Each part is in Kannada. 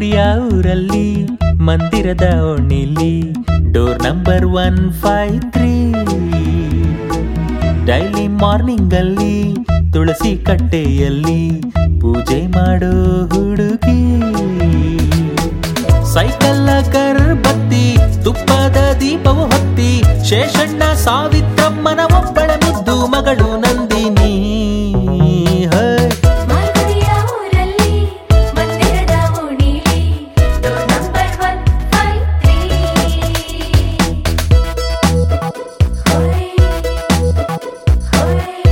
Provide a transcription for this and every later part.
ಗುಡಿಯ ಊರಲ್ಲಿ ಮಂದಿರದ ಓಣಿಲಿ door number one five three daily morning ಅಲ್ಲಿ ತುಳಸಿ ಕಟ್ಟೆಯಲ್ಲಿ ಪೂಜೆ ಮಾಡೋ ಹುಡುಗಿ ಸೈಕಲ್ ಕರ್ ಬತ್ತಿ ತುಪ್ಪದ ದೀಪವು ಹೊತ್ತಿ ಶೇಷಣ್ಣ ಸಾವಿತ್ರಮ್ಮನ ಒಬ್ಬಳ ಮುದ್ದು ಮಗಳು ನಂದಿನಿ ಹೇ ಮಾಲ್ಗುಡಿಯ ಊರಲ್ಲಿ ಮಂದಿರದ ಓಣಿಲಿ door number one five three ಹೋಯ್ ಹೋಯ್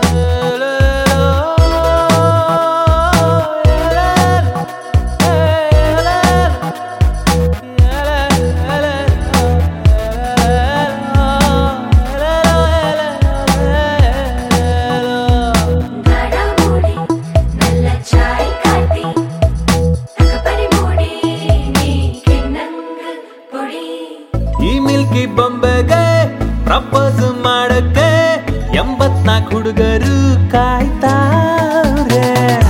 గాఢ మూడి నల్ల చాయ్ కాటి తగపరి మూడి నీ కిన్నంగ పొడి ಈ ಮಿಲ್ಕಿ ಬೊಂಬೆಗೆ ಪ್ರಪೋಸ್ ಮಾಡಕ್ಕೆ ಎಂಬತ್ನಾಲ್ಕು ಹುಡುಗರು ಕಾಯ್ತಾವ್ರೆ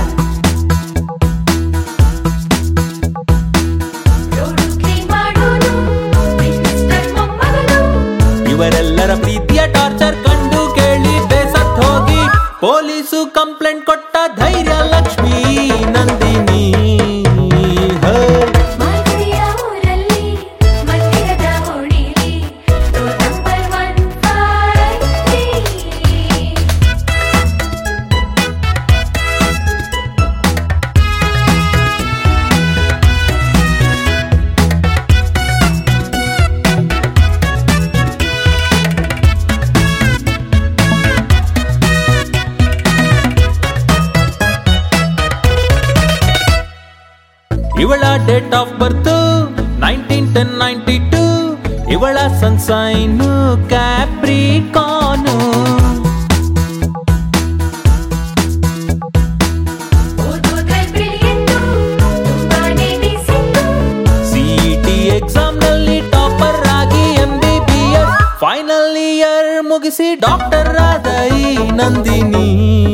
ರೋಡು ಕ್ಲೀನ್ ಮಾಡೋನು ಮಿನಿಸ್ಟರ್ ಮೊಮ್ಮಗನು ಇವರೆಲ್ಲರ ಪ್ರೀತಿಯ ಟಾರ್ಚರ್ ಕಂಡು ಕೇಳಿ ಬೇಸತ್ ಹೋಗಿ ಪೊಲೀಸು ಕಂಪ್ಲೇಂಟ್ ಕೊಟ್ಟ ಧೈರ್ಯ ಲಕ್ಷ್ಮೀ ನಂದಿನಿ ಹೇ ಮಾಲ್ಗುಡಿಯ ಊರಲ್ಲಿ ಮಂದಿರದ ಓಣಿಲಿ door number one five three ಇವಳ date of birth nineteen ten ninety two ಇವಳ ಸನ್ಸೈನು ಕ್ಯಾಪ್ರಿಕಾನು ಓದೋದ್ರಲ್ಲಿ ಬ್ರಿಲಿಯಂಟು ತುಂಬಾನೇ ಡೀಸೆಂಟು ಸಿಇಟಿ ಎಕ್ಸಾಮ್ ನಲ್ಲಿ ಟಾಪರ್ ಆಗಿ M B B S final year ಮುಗಿಸಿ ಡಾಕ್ಟರ್ ಆದ ಈ ನಂದಿನಿ